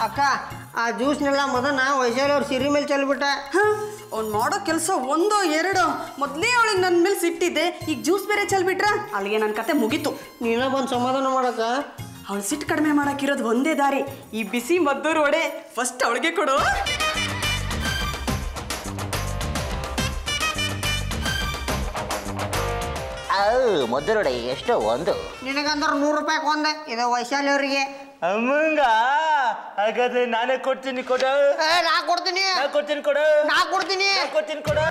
ಅಕ್ಕ ಆ ಜ್ಯೂಸ್ನೆಲ್ಲ ಮೊದಲ ವೈಶಾಲಿ ಅವ್ರ ಸಿರಿ ಮೇಲೆ ಚೆಲ್ಬಿಟ್ಟ ಅವ್ನು ಮಾಡೋ ಕೆಲಸ ಒಂದು ಎರಡು ಮೊದಲೇ ಅವಳಿಗೆ ನನ್ನ ಮೇಲೆ ಸಿಟ್ಟಿದ್ದೆ ಈಗ ಜ್ಯೂಸ್ ಬೇರೆ ಚೆಲ್ಬಿಟ್ರ ಅಲ್ಲಿಗೆ ನನ್ನ ಕತೆ ಮುಗೀತು ನೀನ ಬಂದು ಸಮಾಧಾನ ಮಾಡಕ್ಕ ಅವಳು ಸಿಟ್ಟು ಕಡಿಮೆ ಮಾಡೋಕ್ಕಿರೋದು ಒಂದೇ ದಾರಿ ಈ ಬಿಸಿ ಮದ್ದೂರು ವಡೆ ಫಸ್ಟ್ ಅವಳಿಗೆ ಕೊಡು ಮೊದಲೊಡೆ ಎಷ್ಟೋ ಒಂದು ನಿನಗಂದ್ರೆ ನೂರು ರೂಪಾಯಿ ಒಂದೆ ಇದು ವೈಶಾಲಿ ಅವರಿಗೆ ಅಮ್ಮಂಗ ಹಾಗಾದ್ರೆ ನಾನೇ ಕೊಡ್ತೀನಿ ಕೊಡ ಏ ನಾ ಕೊಡ್ತೀನಿ ನಾ ಕೊಡ್ತೀನಿ ಕೊಡ ನಾ ಕೊಡ್ತೀನಿ ನಾ ಕೊಡ್ತೀನಿ ಕೊಡ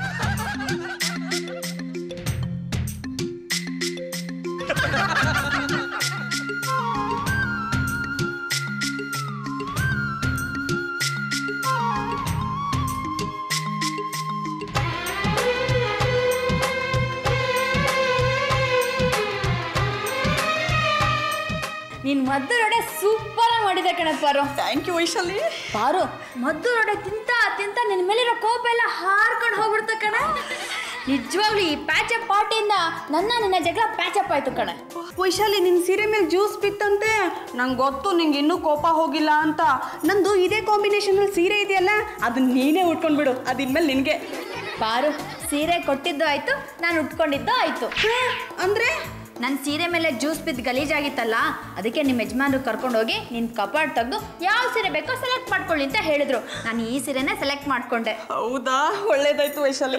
ನೀನ್ ಮದ್ದು ರೊಡೆ ಸೂಪರ್ ಮಾಡಿದೆ ಕಣ ಪಾರು ಥ್ಯಾಂಕ್ ಯು ವೈಶಾಲಿ ಪಾರು ಮದ್ದು ರೊಡೆ ತಿಂತ ತಿಂತ ನಿನ್ ಮೇಲಿರೋ ಕೋಪ ಎಲ್ಲ ಹಾರ್ಕೊಂಡು ಹೋಗ್ಬಿಡ್ತ ಕಣ ನಿಜವಾಗ್ಲೂ ಈ ಪ್ಯಾಚಪ್ ಪಾರ್ಟಿಯಿಂದ ನನ್ನ ನಿನ್ನ ಜಗಳ ಪ್ಯಾಚಪ್ ಆಯ್ತು ಕಣ ವೈಶಾಲಿ ನಿನ್ನ ಸೀರೆ ಮೇಲೆ ಜ್ಯೂಸ್ ಬಿತ್ತಂತೆ ನಂಗೆ ಗೊತ್ತು ನಿಂಗೆ ಇನ್ನೂ ಕೋಪ ಹೋಗಿಲ್ಲ ಅಂತ ನಂದು ಇದೇ ಕಾಂಬಿನೇಷನಲ್ಲಿ ಸೀರೆ ಇದೆಯಲ್ಲ ಅದನ್ನ ನೀನೇ ಉಟ್ಕೊಂಡ್ಬಿಡು ಅದಿನ್ಮೇಲೆ ನಿನಗೆ ಪಾರು ಸೀರೆ ಕೊಟ್ಟಿದ್ದು ಆಯ್ತು ನಾನು ಉಟ್ಕೊಂಡಿದ್ದು ಆಯ್ತು ಅಂದರೆ ನನ್ನ ಸೀರೆ ಮೇಲೆ ಜ್ಯೂಸ್ ಬಿದ್ದು ಗಲೀಜಾಗಿತ್ತಲ್ಲ ಅದಕ್ಕೆ ನಿಮ್ಮ ಯಜಮಾನ್ರು ಕರ್ಕೊಂಡೋಗಿ ನಿನ್ನ ಕಪಾಟ್ ತೆಗೆದು ಯಾವ ಸೀರೆ ಬೇಕೋ ಸೆಲೆಕ್ಟ್ ಮಾಡ್ಕೊಳ್ಳಿ ಅಂತ ಹೇಳಿದ್ರು ನಾನು ಈ ಸೀರೆನೇ ಸೆಲೆಕ್ಟ್ ಮಾಡ್ಕೊಂಡೆ ಹೌದಾ ಒಳ್ಳೇದಾಯ್ತು ವೈಶಾಲಿ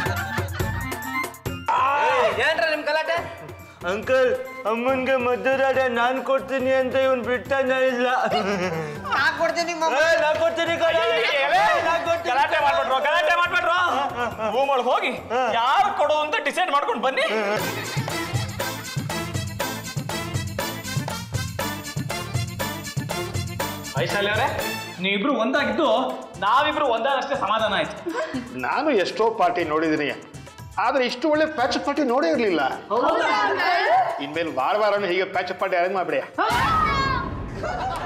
ಏನ್ರ ನಿಮ್ ಗಲಾಟೆ ಅಂಕಲ್ ಅಮ್ಮನ್ಗೆ ಮದ್ದೂರಾಡ ನಾನ್ ಕೊಡ್ತೀನಿ ಅಂತ ಇವನ್ ಬಿಟ್ಟಾನ ಇಲ್ಲ ನಾ ಕೊಡ್ತೀನಿ ಮಮ್ಮ. ಏ, ನಾ ಕೊಡ್ತೀನಿ ಕಣ. ಏ, ನಾ ಕೊಡ್ತೀನಿ. ಗಲಾಟೆ ಮಾಡ್ಬಿಟ್ರು ಗಲಾಟೆ ಮಾಡ್ಬಿಟ್ರು ರೂಮ್ ಒಳಗೆ ಹೋಗಿ ಯಾರು ಕೊಡೋದು ಅಂತ ಡಿಸೈಡ್ ಮಾಡ್ಕೊಂಡು ಬನ್ನಿ ವೈಶಾಲಿ ಅವರೇ ನೀವಿಬ್ರು ಒಂದಾಗಿದ್ದು ನಾವಿಬ್ರು ಒಂದಾದಷ್ಟೇ ಸಮಾಧಾನ ಆಯ್ತು ನಾನು ಎಷ್ಟೋ ಪಾರ್ಟಿ ನೋಡಿದ್ದೀನಿ ಆದ್ರೆ ಇಷ್ಟು ಒಳ್ಳೆ ಪ್ಯಾಚ್ ಪಾರ್ಟಿ ನೋಡೇ ಇರಲಿಲ್ಲ ಇನ್ಮೇಲೆ ವಾರ ವಾರನೂ ಹೀಗೆ ಪ್ಯಾಚ್ ಪಾರ್ಟಿ ಅರೇಂಜ್ ಮಾಡ್ಬಿಡಿ